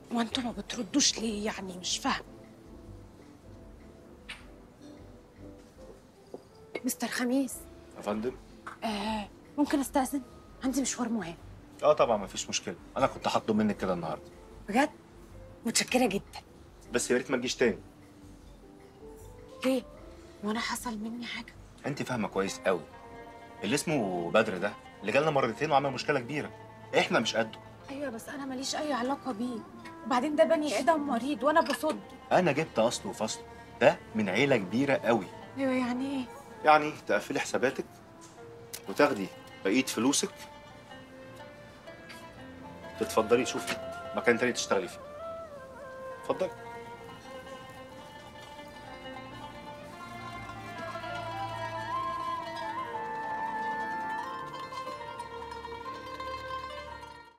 هو انتوا ما بتردوش ليه يعني مش فاهم مستر خميس يا فندم آه ممكن استأذن عندي مشوار مهم اه طبعا مفيش مشكله انا كنت هطلب منك كده النهارده بجد متشكرة جدا بس يا ريت ما تجيش تاني ليه وانا حصل مني حاجة انت فاهمه كويس قوي اللي اسمه بدر ده اللي جالنا مرتين وعمل مشكله كبيره احنا مش قده ايوه بس انا ماليش اي علاقة بيه وبعدين ده بني ادم مريض وانا بصد انا جبت اصله وفصله ده من عيله كبيره قوي ايوه يعني ايه يعني تقفلي حساباتك وتاخدي بقيه فلوسك تتفضلي تشوفي مكان تاني تشتغلي فيه اتفضلي